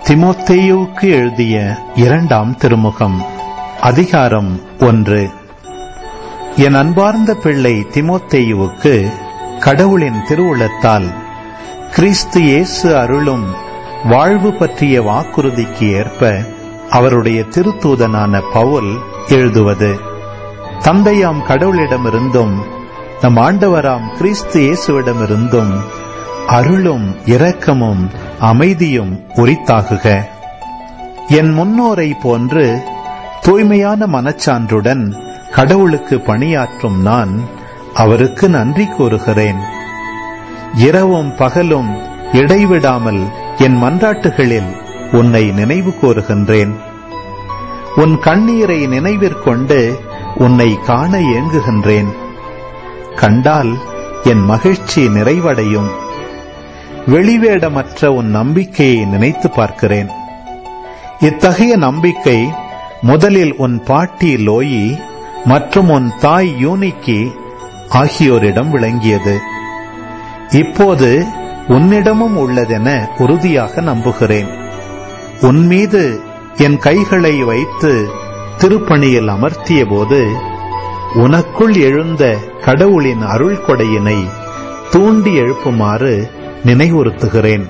திமோத்தேயுவுக்கு எழுதிய இரண்டாம் திருமுகம் அதிகாரம் ஒன்று என் அன்பார்ந்த பிள்ளை திமோத்தேயுவுக்கு கடவுளின் திருவுளத்தால் கிறிஸ்து இயேசு அருளும் வாழ்வு பற்றிய வாக்குறுதிக்கு ஏற்ப அவருடைய திருத்தூதனான பவுல் எழுதுவது தந்தையாம் கடவுளிடமிருந்தும் நம் ஆண்டவராம் கிறிஸ்து இயேசுவிடமிருந்தும் அருளும் இரக்கமும் அமைதியும் உரித்தாகுக என் முன்னோரை போன்று தூய்மையான மனச்சான்றுடன் கடவுளுக்கு பணியாற்றும் நான் அவருக்கு நன்றி கூறுகிறேன் இரவும் பகலும் இடைவிடாமல் என் மன்றாட்டுகளில் உன்னை நினைவு கூறுகின்றேன் உன் கண்ணீரை நினைவிற்கொண்டு உன்னை காண ஏங்குகின்றேன் கண்டால் என் மகிழ்ச்சி நிறைவடையும் வெளிவேடமற்ற உன் நம்பிக்கையை நினைத்து பார்க்கிறேன் இத்தகைய நம்பிக்கை முதலில் உன் பாட்டி லோயி மற்றும் உன் தாய் யூனிக்கி ஆகியோரிடம் விளங்கியது இப்போது உன்னிடமும் உள்ளதென உறுதியாக நம்புகிறேன் உன் மீது என் கைகளை வைத்து திருப்பணியில் அமர்த்திய போது உனக்குள் எழுந்த கடவுளின் அருள் கொடையினை தூண்டி எழுப்புமாறு நினைவுறுத்துகிறேன்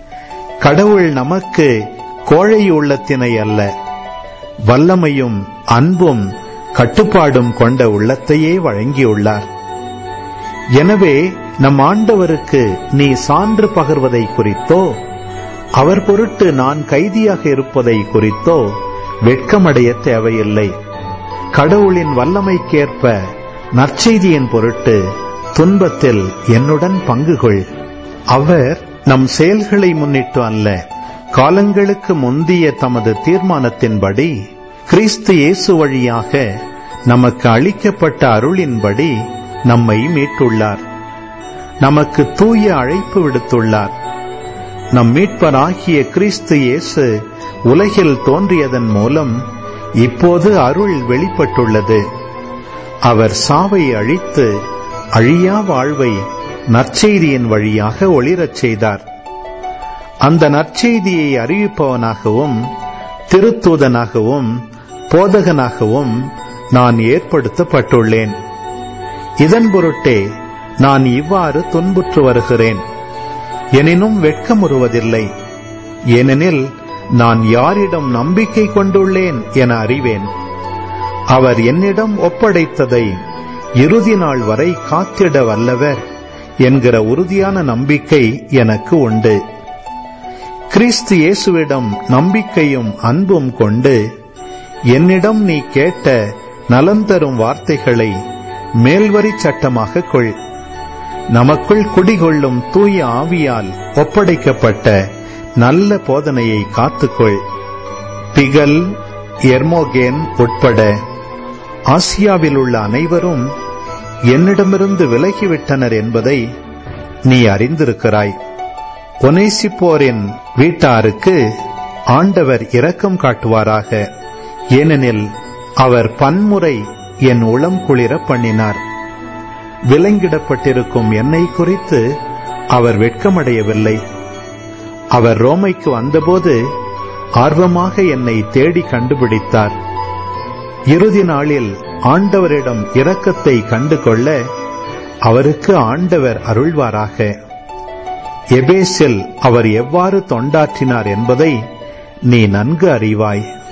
கடவுள் நமக்கு கோழை உள்ளத்தினை அல்ல வல்லமையும் அன்பும் கட்டுப்பாடும் கொண்ட உள்ளத்தையே வழங்கியுள்ளார் எனவே நம் ஆண்டவருக்கு நீ சான்று பகர்வதை குறித்தோ அவர் பொருட்டு நான் கைதியாக இருப்பதை குறித்தோ வெட்கமடைய தேவையில்லை கடவுளின் வல்லமைக்கேற்ப நற்செய்தியின் பொருட்டு துன்பத்தில் என்னுடன் பங்கு கொள் அவர் நம் செயல்களை முன்னிட்டு அல்ல காலங்களுக்கு முந்திய தமது தீர்மானத்தின்படி கிறிஸ்து இயேசு வழியாக நமக்கு அளிக்கப்பட்ட அருளின்படி நம்மை மீட்டுள்ளார் நமக்கு தூய அழைப்பு விடுத்துள்ளார் நம் மீட்பராகிய கிறிஸ்து இயேசு உலகில் தோன்றியதன் மூலம் இப்போது அருள் வெளிப்பட்டுள்ளது அவர் சாவை அழித்து அழியா வாழ்வை நற்செய்தியின் வழியாக ஒளிரச் செய்தார் அந்த நற்செய்தியை அறிவிப்பவனாகவும் திருத்தூதனாகவும் போதகனாகவும் நான் ஏற்படுத்தப்பட்டுள்ளேன் இதன் பொருட்டே நான் இவ்வாறு துன்புற்று வருகிறேன் எனினும் வெட்கமுறுவதில்லை ஏனெனில் நான் யாரிடம் நம்பிக்கை கொண்டுள்ளேன் என அறிவேன் அவர் என்னிடம் ஒப்படைத்ததை இறுதி நாள் வரை காத்திட வல்லவர் என்கிற உறுதியான நம்பிக்கை எனக்கு உண்டு கிறிஸ்து இயேசுவிடம் நம்பிக்கையும் அன்பும் கொண்டு என்னிடம் நீ கேட்ட நலம் தரும் வார்த்தைகளை மேல்வரி சட்டமாக கொள் நமக்குள் குடிகொள்ளும் தூய ஆவியால் ஒப்படைக்கப்பட்ட நல்ல போதனையை காத்துக்கொள் பிகல் எர்மோகேன் உட்பட ஆசியாவில் உள்ள அனைவரும் என்னிடமிருந்து விலகிவிட்டனர் என்பதை நீ அறிந்திருக்கிறாய் ஒனேசிப்போரின் வீட்டாருக்கு ஆண்டவர் இரக்கம் காட்டுவாராக ஏனெனில் அவர் பன்முறை என் உளம் குளிர பண்ணினார் விலங்கிடப்பட்டிருக்கும் என்னை குறித்து அவர் வெட்கமடையவில்லை அவர் ரோமைக்கு வந்தபோது ஆர்வமாக என்னை தேடி கண்டுபிடித்தார் இறுதி நாளில் ஆண்டவரிடம் இரக்கத்தை கண்டு கொள்ள அவருக்கு ஆண்டவர் அருள்வாராக எபேஸில் அவர் எவ்வாறு தொண்டாற்றினார் என்பதை நீ நன்கு அறிவாய்